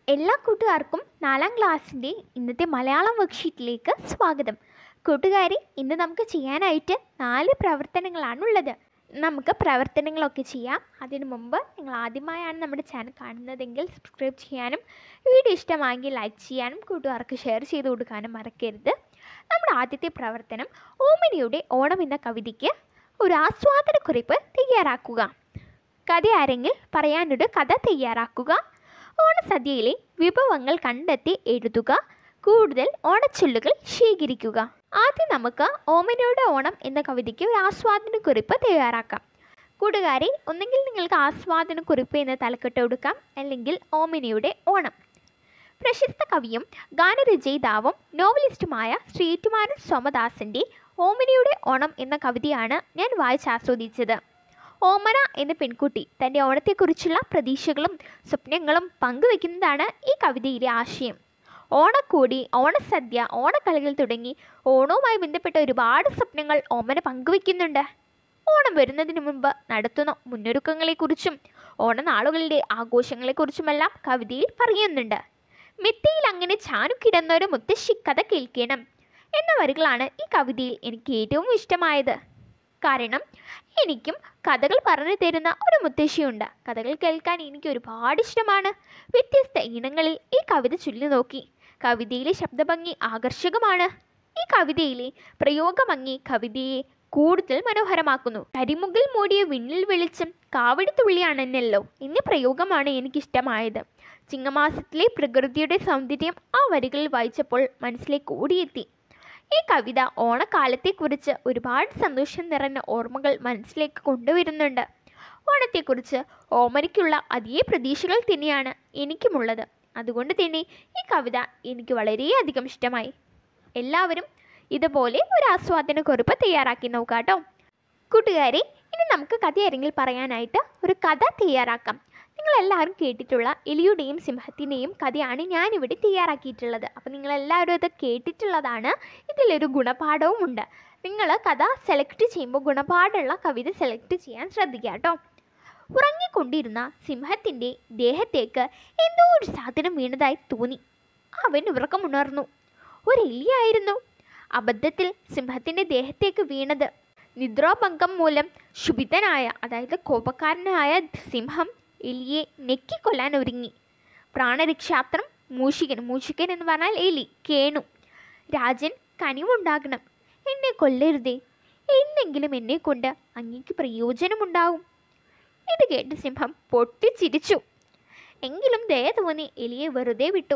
എല്ലാ കൂട്ടുകാർക്കും നാലാം ക്ലാസ്സിൻ്റെ ഇന്നത്തെ മലയാളം വർക്ക്ഷീറ്റിലേക്ക് സ്വാഗതം കൂട്ടുകാരെ ഇന്ന് നമുക്ക് ചെയ്യാനായിട്ട് നാല് പ്രവർത്തനങ്ങളാണുള്ളത് നമുക്ക് പ്രവർത്തനങ്ങളൊക്കെ ചെയ്യാം അതിനു മുമ്പ് നിങ്ങൾ ആദ്യമായാണ് നമ്മുടെ ചാനൽ കാണുന്നതെങ്കിൽ സബ്സ്ക്രൈബ് ചെയ്യാനും വീഡിയോ ഇഷ്ടമായെങ്കിൽ ലൈക്ക് ചെയ്യാനും കൂട്ടുകാർക്ക് ഷെയർ ചെയ്ത് കൊടുക്കാനും മറക്കരുത് നമ്മുടെ ആദ്യത്തെ പ്രവർത്തനം ഓമിനിയുടെ ഓണം എന്ന കവിതയ്ക്ക് ഒരു ആസ്വാദനക്കുറിപ്പ് തയ്യാറാക്കുക കഥ ആരെങ്കിൽ പറയാനൊരു കഥ തയ്യാറാക്കുക ഓണസദ്യയിലെ വിഭവങ്ങൾ കണ്ടെത്തി എഴുതുക കൂടുതൽ ഓണച്ചൊല്ലുകൾ ശേഖരിക്കുക ആദ്യം നമുക്ക് ഓമനയുടെ ഓണം എന്ന കവിതയ്ക്ക് ഒരു ആസ്വാദനക്കുറിപ്പ് തയ്യാറാക്കാം കൂട്ടുകാരെ ഒന്നെങ്കിൽ നിങ്ങൾക്ക് ആസ്വാദനക്കുറിപ്പ് എന്ന തലക്കെട്ട് കൊടുക്കാം അല്ലെങ്കിൽ ഓമനയുടെ ഓണം പ്രശസ്ത കവിയും ഗാനരചയിതാവും നോവലിസ്റ്റുമായ ശ്രീകുമാരൻ സോമദാസിൻ്റെ ഓമനയുടെ ഓണം എന്ന കവിതയാണ് ഞാൻ വായിച്ചാസ്വദിച്ചത് ഓമന എന്ന പെൺകുട്ടി തൻ്റെ ഓണത്തെക്കുറിച്ചുള്ള പ്രതീക്ഷകളും സ്വപ്നങ്ങളും പങ്കുവെക്കുന്നതാണ് ഈ കവിതയിലെ ആശയം ഓണക്കോടി ഓണസദ്യ ഓണക്കളികൾ തുടങ്ങി ഓണവുമായി ബന്ധപ്പെട്ട ഒരുപാട് സ്വപ്നങ്ങൾ ഓമന പങ്കുവെക്കുന്നുണ്ട് ഓണം വരുന്നതിന് മുമ്പ് നടത്തുന്ന മുന്നൊരുക്കങ്ങളെക്കുറിച്ചും ഓണനാളുകളുടെ ആഘോഷങ്ങളെക്കുറിച്ചുമെല്ലാം കവിതയിൽ പറയുന്നുണ്ട് മെത്തയിൽ അങ്ങനെ ചാനുകിടന്നൊരു മുത്തശ്ശി കഥ കേൾക്കണം എന്ന വരികളാണ് ഈ കവിതയിൽ എനിക്ക് ഏറ്റവും ഇഷ്ടമായത് കാരണം എനിക്കും കഥകൾ പറഞ്ഞു തരുന്ന ഒരു മുത്തശ്ശിയുണ്ട് കഥകൾ കേൾക്കാൻ എനിക്ക് ഒരുപാട് ഇഷ്ടമാണ് വ്യത്യസ്ത ഇനങ്ങളിൽ ഈ കവിത ചൊല്ലി നോക്കി കവിതയിലെ ശബ്ദഭംഗി ആകർഷകമാണ് ഈ കവിതയിലെ പ്രയോഗഭംഗി കവിതയെ കൂടുതൽ മനോഹരമാക്കുന്നു കരിമുകിൽ മൂടിയ വിണ്ണിൽ വെളിച്ചം കാവടിത്തുള്ളിയാണെന്നല്ലോ എന്ന പ്രയോഗമാണ് എനിക്കിഷ്ടമായത് ചിങ്ങമാസത്തിലെ പ്രകൃതിയുടെ സൗന്ദര്യം ആ വരികളിൽ വായിച്ചപ്പോൾ മനസ്സിലേക്ക് ഓടിയെത്തി ഈ കവിത ഓണക്കാലത്തെക്കുറിച്ച് ഒരുപാട് സന്തോഷം നിറഞ്ഞ ഓർമ്മകൾ മനസ്സിലേക്ക് കൊണ്ടുവരുന്നുണ്ട് ഓണത്തെക്കുറിച്ച് ഓമനയ്ക്കുള്ള അതേ പ്രതീക്ഷകൾ തന്നെയാണ് എനിക്കുമുള്ളത് അതുകൊണ്ട് തന്നെ ഈ കവിത എനിക്ക് വളരെയധികം ഇഷ്ടമായി എല്ലാവരും ഇതുപോലെ ഒരു ആസ്വാദന കുറിപ്പ് തയ്യാറാക്കി നോക്കാട്ടോ കൂട്ടുകാരെ ഇനി നമുക്ക് കഥയരങ്ങിൽ പറയാനായിട്ട് ഒരു കഥ തയ്യാറാക്കാം നിങ്ങളെല്ലാവരും കേട്ടിട്ടുള്ള എലിയുടെയും സിംഹത്തിൻ്റെയും കഥയാണ് ഞാനിവിടെ തയ്യാറാക്കിയിട്ടുള്ളത് അപ്പോൾ നിങ്ങളെല്ലാവരും ഇത് കേട്ടിട്ടുള്ളതാണ് ഇതിലൊരു ഗുണപാഠവും ഉണ്ട് നിങ്ങൾ കഥ സെലക്ട് ചെയ്യുമ്പോൾ ഗുണപാഠമുള്ള കവിത സെലക്ട് ചെയ്യാൻ ശ്രദ്ധിക്കുക കേട്ടോ ഉറങ്ങിക്കൊണ്ടിരുന്ന സിംഹത്തിൻ്റെ ദേഹത്തേക്ക് എന്തോ ഒരു സാധനം വീണതായി തോന്നി അവൻ ഉറക്കമുണർന്നു ഒരു എലിയായിരുന്നു അബദ്ധത്തിൽ സിംഹത്തിൻ്റെ ദേഹത്തേക്ക് വീണത് നിദ്രാഭംഗം മൂലം ശുഭിതനായ അതായത് കോപക്കാരനായ സിംഹം എലിയെ നെക്കിക്കൊല്ലാൻ ഒരുങ്ങി പ്രാണരക്ഷാത്രം മൂഷികൻ മൂഷികൻ എന്ന് പറഞ്ഞാൽ എലി കേണു രാജൻ കനിവുണ്ടാകണം എന്നെ കൊല്ലരുതേ എന്നെങ്കിലും എന്നെ കൊണ്ട് അങ്ങേക്ക് പ്രയോജനമുണ്ടാവും ഇത് കേട്ട് സിംഹം പൊട്ടിച്ചിരിച്ചു എങ്കിലും ദയ തോന്നി എലിയെ വെറുതെ വിട്ടു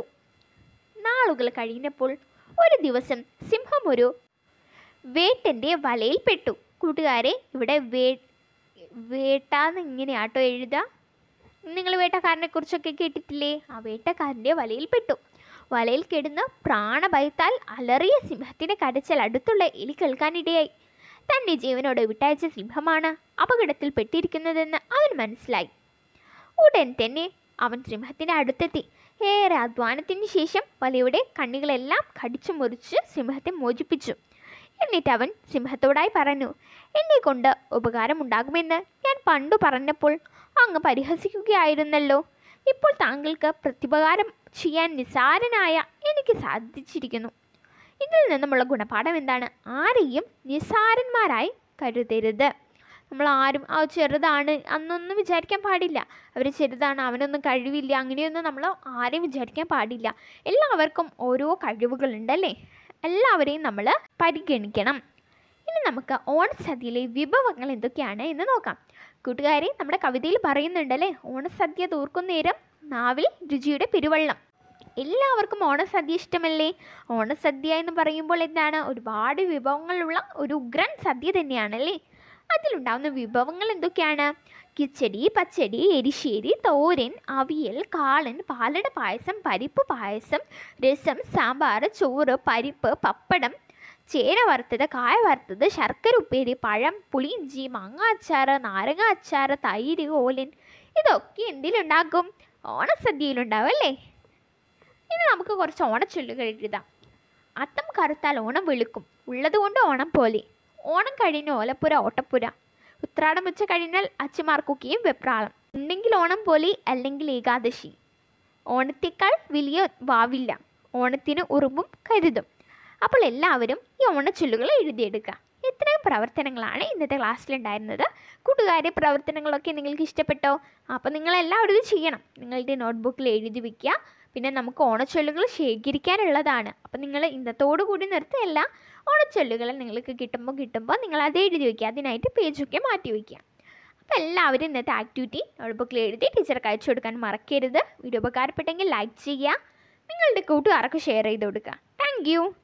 നാളുകൾ കഴിഞ്ഞപ്പോൾ ഒരു ദിവസം സിംഹം ഒരു വേട്ടൻ്റെ വലയിൽപ്പെട്ടു കൂട്ടുകാരെ ഇവിടെ വേ വേട്ടാന്ന് ഇങ്ങനെയാട്ടോ എഴുതുക നിങ്ങൾ വേട്ടക്കാരനെ കുറിച്ചൊക്കെ കേട്ടിട്ടില്ലേ ആ വേട്ടക്കാരൻ്റെ വലയിൽപ്പെട്ടു വലയിൽ കിടന്ന് പ്രാണഭയത്താൽ അലറിയ സിംഹത്തിൻ്റെ കരച്ചൽ അടുത്തുള്ള എലി കേൾക്കാനിടയായി തൻ്റെ ജീവനോട് വിട്ടയച്ച സിംഹമാണ് അപകടത്തിൽ പെട്ടിരിക്കുന്നതെന്ന് അവൻ മനസ്സിലായി ഉടൻ തന്നെ അവൻ സിംഹത്തിൻ്റെ അടുത്തെത്തി ഏറെ അധ്വാനത്തിന് ശേഷം വലയുടെ കണ്ണികളെല്ലാം കടിച്ചു മുറിച്ച് സിംഹത്തെ മോചിപ്പിച്ചു എന്നിട്ട് അവൻ സിംഹത്തോടായി പറഞ്ഞു എന്നെ കൊണ്ട് ഉപകാരമുണ്ടാകുമെന്ന് ഞാൻ പണ്ടു പറഞ്ഞപ്പോൾ അങ്ങ് പരിഹസിക്കുകയായിരുന്നല്ലോ ഇപ്പോൾ താങ്കൾക്ക് പ്രത്യുപകാരം ചെയ്യാൻ നിസാരനായ എനിക്ക് സാധിച്ചിരിക്കുന്നു ഇതിൽ നിന്നുമുള്ള ഗുണപാഠം എന്താണ് ആരെയും നിസാരന്മാരായി കരുതരുത് നമ്മൾ ആരും ആ ചെറുതാണ് അന്നൊന്നും വിചാരിക്കാൻ പാടില്ല അവർ ചെറുതാണ് അവനൊന്നും കഴിവില്ല അങ്ങനെയൊന്നും നമ്മൾ ആരെയും വിചാരിക്കാൻ പാടില്ല എല്ലാവർക്കും ഓരോ കഴിവുകളുണ്ടല്ലേ എല്ലാവരെയും നമ്മൾ പരിഗണിക്കണം ഇനി നമുക്ക് ഓണസദ്യയിലെ വിഭവങ്ങൾ എന്തൊക്കെയാണ് എന്ന് നോക്കാം കൂട്ടുകാരെ നമ്മുടെ കവിതയിൽ പറയുന്നുണ്ടല്ലേ ഓണസദ്യ തൂർക്കുന്നേരം നാവിൽ രുചിയുടെ പെരുവള്ളം എല്ലാവർക്കും ഓണസദ്യ ഇഷ്ടമല്ലേ ഓണസദ്യ എന്ന് പറയുമ്പോൾ എന്താണ് ഒരുപാട് വിഭവങ്ങളുള്ള ഒരു ഉഗ്രൻ സദ്യ തന്നെയാണല്ലേ അതിലുണ്ടാവുന്ന വിഭവങ്ങൾ എന്തൊക്കെയാണ് കിച്ചടി പച്ചടി എരിശ്ശേരി തോരൻ അവിയൽ കാളൻ പാലട പായസം പരിപ്പ് പായസം രസം സാമ്പാർ ചോറ് പരിപ്പ് പപ്പടം ചേന വറുത്തത് കായ വറുത്തത് ശർക്കര ഉപ്പേരി പഴം പുളിയിഞ്ചി മാങ്ങ അച്ചാർ നാരങ്ങ അച്ചാർ തൈര് ഓലൻ ഇതൊക്കെ എന്തിലുണ്ടാകും ഓണസദ്യയിലുണ്ടാവും അല്ലേ ഇനി നമുക്ക് കുറച്ച് ഓണച്ചൊല്ലുകൾ എഴുതാം അത്തം കറുത്താൽ ഓണം വെളുക്കും ഉള്ളതുകൊണ്ട് ഓണം പോലെ ഓണം കഴിഞ്ഞ ഓലപ്പുര ഓട്ടപ്പുര ഉത്രാടം ഉച്ച കഴിഞ്ഞാൽ അച്ഛമാർക്കൊക്കെയും വെപ്രാളം ഉണ്ടെങ്കിൽ ഓണം പോലെ അല്ലെങ്കിൽ ഏകാദശി ഓണത്തേക്കാൾ വലിയ വാവില്ല ഓണത്തിന് ഉറുമ്പും കരുതും അപ്പോൾ എല്ലാവരും ഈ ഓണച്ചൊല്ലുകൾ എഴുതിയെടുക്കുക ഇത്രയും പ്രവർത്തനങ്ങളാണ് ഇന്നത്തെ ക്ലാസ്സിലുണ്ടായിരുന്നത് കൂട്ടുകാരെ പ്രവർത്തനങ്ങളൊക്കെ നിങ്ങൾക്ക് ഇഷ്ടപ്പെട്ടോ അപ്പോൾ നിങ്ങളെല്ലാവരും ഇത് ചെയ്യണം നിങ്ങളുടെ നോട്ട്ബുക്കിൽ എഴുതി വയ്ക്കുക പിന്നെ നമുക്ക് ഓണച്ചൊല്ലുകൾ ശേഖരിക്കാനുള്ളതാണ് അപ്പോൾ നിങ്ങൾ ഇന്നത്തോടു കൂടി നിർത്തുകയല്ല ഓണച്ചൊല്ലുകൾ നിങ്ങൾക്ക് കിട്ടുമ്പോൾ കിട്ടുമ്പോൾ നിങ്ങൾ അത് എഴുതി വയ്ക്കുക അതിനായിട്ട് പേജൊക്കെ മാറ്റി വയ്ക്കുക അപ്പോൾ എല്ലാവരും ഇന്നത്തെ ആക്ടിവിറ്റി നോട്ട്ബുക്കിൽ എഴുതി ടീച്ചർക്ക് അയച്ചു കൊടുക്കാൻ മറക്കരുത് വീഡിയോ ഉപകാരപ്പെട്ടെങ്കിൽ ലൈക്ക് ചെയ്യുക നിങ്ങളുടെ കൂട്ടുകാർക്ക് ഷെയർ ചെയ്ത് കൊടുക്കുക താങ്ക്